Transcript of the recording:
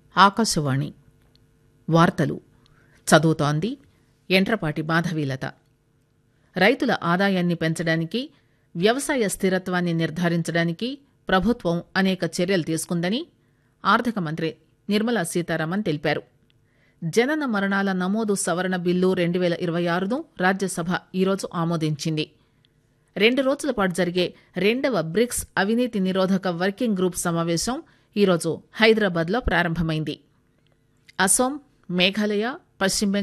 ఆకాశవాణి వార్తలు చదువుతోంది ఎంట్రపాటి మాధవీలత రైతుల ఆదాయాన్ని పెంచడానికి వ్యవసాయ స్థిరత్వాన్ని నిర్ధారించడానికి ప్రభుత్వం అనేక చర్యలు తీసుకుందని ఆర్థిక మంత్రి నిర్మలా సీతారామన్ తెలిపారు జనన మరణాల నమోదు సవరణ బిల్లు రెండు వేల ఇరవై ఆరును రాజ్యసభ ఈరోజు ఆమోదించింది రెండు రోజుల పాటు జరిగే రెండవ బ్రిక్స్ అవినీతి నిరోధక వర్కింగ్ గ్రూప్ సమావేశం ఈరోజు హైదరాబాద్లో ప్రారంభమైంది అసోం మేఘాలయ పశ్చిమ